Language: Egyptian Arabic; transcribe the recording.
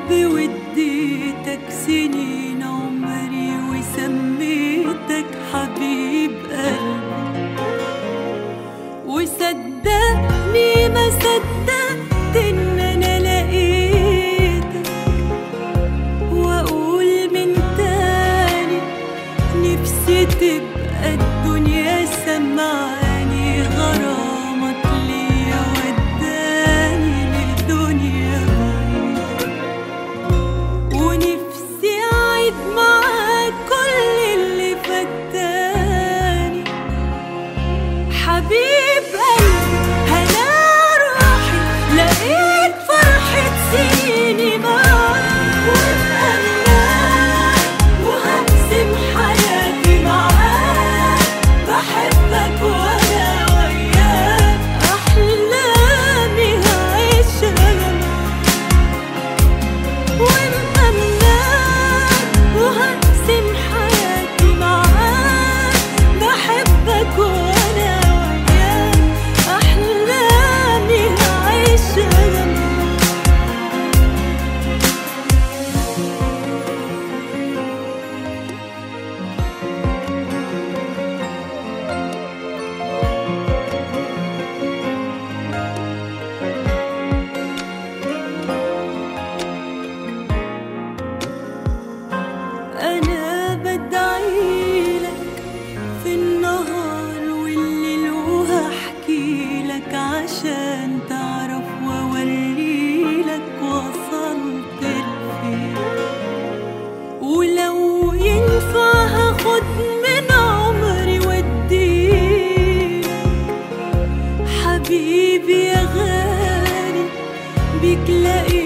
قلبي واديتك سنين عمري وسميتك حبيب قلبي وصدقني ما صدقت ان انا لقيتك واقول من تاني نفسي تبقى الدنيا سمعاني غرامك ليا وداني لدنيا بعيد ونفسي اعيد معاك كل اللي فاتاني حبيب قلبي هنا روحي لقيت فرحة سنيني معاك واتمناك وهقسم حياتي معاك بحبك وانا وياك احلامي هعيشها معاك ومأمناك وهقسم حياتي معاك بحبك وانا وياك احلامي هعيشها معاك أنا بدعيلك في النهار والليل وهحكي لك عشان تعرف وأوريلك وصلت لفين ولو ينفع هاخد من عمري واديلك حبيبي يا غالي بيك لاقي